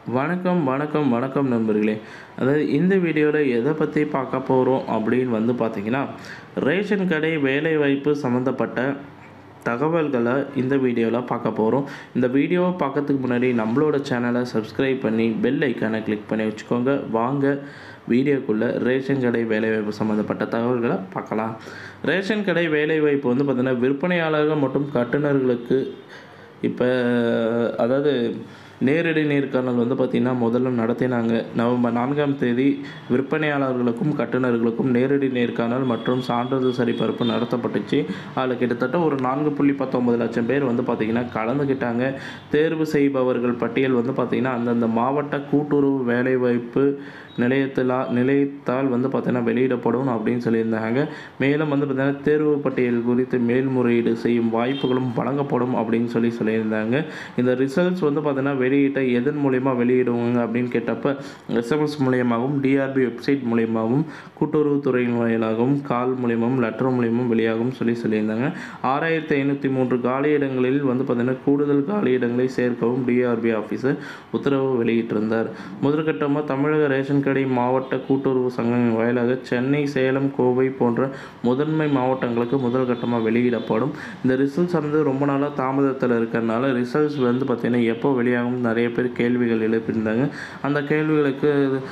வணக்கம் வணக்கம் வணக்கம் நண்பர்களே அதாவது இந்த வீடியோவில் எதை பற்றி பார்க்க போகிறோம் அப்படின்னு வந்து பார்த்தீங்கன்னா ரேஷன் கடை வேலைவாய்ப்பு சம்மந்தப்பட்ட தகவல்களை இந்த வீடியோவில் பார்க்க போகிறோம் இந்த வீடியோவை பார்க்கறதுக்கு முன்னாடி நம்மளோட சேனலை சப்ஸ்கிரைப் பண்ணி பெல் ஐக்கானை கிளிக் பண்ணி வச்சுக்கோங்க வாங்க வீடியோக்குள்ளே ரேஷன் கடை வேலைவாய்ப்பு சம்மந்தப்பட்ட தகவல்களை பார்க்கலாம் ரேஷன் கடை வேலைவாய்ப்பு வந்து பார்த்திங்கன்னா விற்பனையாளர்கள் மற்றும் கட்டுநர்களுக்கு இப்போ அதாவது நேரடி நேர்காணல் வந்து பார்த்திங்கன்னா முதல்ல நடத்தினாங்க நவம்பர் நான்காம் தேதி விற்பனையாளர்களுக்கும் கட்டுநர்களுக்கும் நேரடி நேர்காணல் மற்றும் சான்றிதழ் சரிபார்ப்பு நடத்தப்பட்டுச்சு அதில் கிட்டத்தட்ட ஒரு நான்கு புள்ளி பத்தொம்பது லட்சம் பேர் வந்து பார்த்திங்கன்னா கலந்துக்கிட்டாங்க தேர்வு செய்பவர்கள் பட்டியல் வந்து பார்த்திங்கன்னா அந்தந்த மாவட்ட கூட்டுறவு வேலைவாய்ப்பு நிலையத்தில் நிலையத்தால் வந்து பார்த்திங்கன்னா வெளியிடப்படும் அப்படின்னு சொல்லியிருந்தாங்க மேலும் வந்து பார்த்திங்கன்னா தேர்வு பட்டியல் குறித்து மேல்முறையீடு செய்யும் வாய்ப்புகளும் வழங்கப்படும் அப்படின்னு சொல்லி சொல்லியிருந்தாங்க இந்த ரிசல்ட்ஸ் வந்து பார்த்திங்கன்னா வெளியிட்ட எதன் மூலயமா வெளியிடுவாங்க அப்படின்னு கேட்டப்ப எஸ்எம்எஸ் மூலியமாகவும் டிஆர்பி வெப்சைட் மூலியமாகவும் கூட்டுறவுத்துறையின் வாயிலாகவும் கால் மூலியமாகவும் லெட்டர் மூலியமாகவும் வெளியாகும் சொல்லி சொல்லியிருந்தாங்க ஆறாயிரத்தி ஐநூற்றி மூன்று காலியிடங்களில் வந்து பார்த்திங்கன்னா கூடுதல் காலியிடங்களை சேர்க்கவும் டிஆர்பி ஆஃபீஸர் உத்தரவு வெளியிட்டிருந்தார் முதற்கட்டமாக தமிழக ரேஷன் கடை மாவட்ட கூட்டுறவு சங்கங்கள் வாயிலாக சென்னை சேலம் கோவை போன்ற முதன்மை மாவட்டங்களுக்கு முதல் கட்டமாக வெளியிடப்படும் இந்த ரிசல்ட்ஸ் வந்து ரொம்ப நாளாக தாமதத்தில் இருக்கிறனால ரிசல்ட்ஸ் வந்து பார்த்திங்கன்னா எப்போ வெளியாகும் நிறைய பேர் கேள்விகள் எழுப்பியிருந்தாங்க அந்த கேள்விகளுக்கு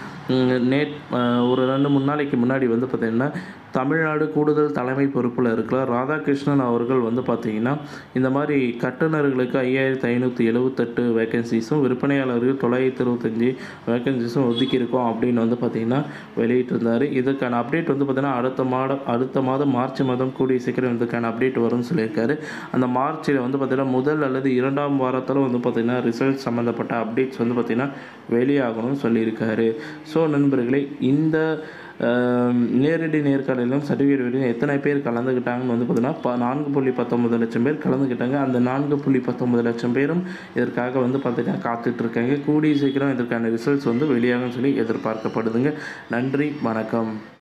நேட் ஒரு ரெண்டு மூணு நாளைக்கு முன்னாடி வந்து பார்த்திங்கன்னா தமிழ்நாடு கூடுதல் தலைமை பொறுப்பில் இருக்கிற ராதாகிருஷ்ணன் அவர்கள் வந்து பார்த்திங்கன்னா இந்த மாதிரி கட்டுநர்களுக்கு ஐயாயிரத்தி ஐநூற்றி எழுபத்தெட்டு வேகன்சிஸும் விற்பனையாளருக்கு தொள்ளாயிரத்தி இருபத்தஞ்சி வேகன்சிஸும் ஒதுக்கியிருக்கோம் அப்படின்னு வந்து பார்த்திங்கன்னா வெளியிட்டிருந்தார் இதுக்கான அப்டேட் வந்து பார்த்திங்கன்னா அடுத்த மாதம் அடுத்த மாதம் மார்ச் மாதம் கூடிய சீக்கிரம் இதுக்கான அப்டேட் வரும்னு சொல்லியிருக்காரு அந்த மார்ச்சில் வந்து பார்த்திங்கன்னா முதல் அல்லது இரண்டாம் வாரத்தில் வந்து பார்த்திங்கன்னா ரிசல்ட் சம்மந்தப்பட்ட அப்டேட்ஸ் வந்து பார்த்திங்கன்னா வெளியாகணும்னு சொல்லியிருக்காரு ஸோ நண்பர்களே இந்த நேரடி நேர்காணலிலும் சர்டிஃபிகேட் வெளியும் எத்தனை பேர் கலந்துக்கிட்டாங்கன்னு வந்து பார்த்தீங்கன்னா ப நான்கு புள்ளி பத்தொம்பது லட்சம் பேர் கலந்துக்கிட்டாங்க அந்த நான்கு புள்ளி பத்தொம்பது லட்சம் பேரும் இதற்காக வந்து பார்த்திங்கன்னா காத்துட்ருக்காங்க கூடிய சீக்கிரம் இதற்கான ரிசல்ட்ஸ் வந்து வெளியாகும்னு சொல்லி எதிர்பார்க்கப்படுதுங்க நன்றி வணக்கம்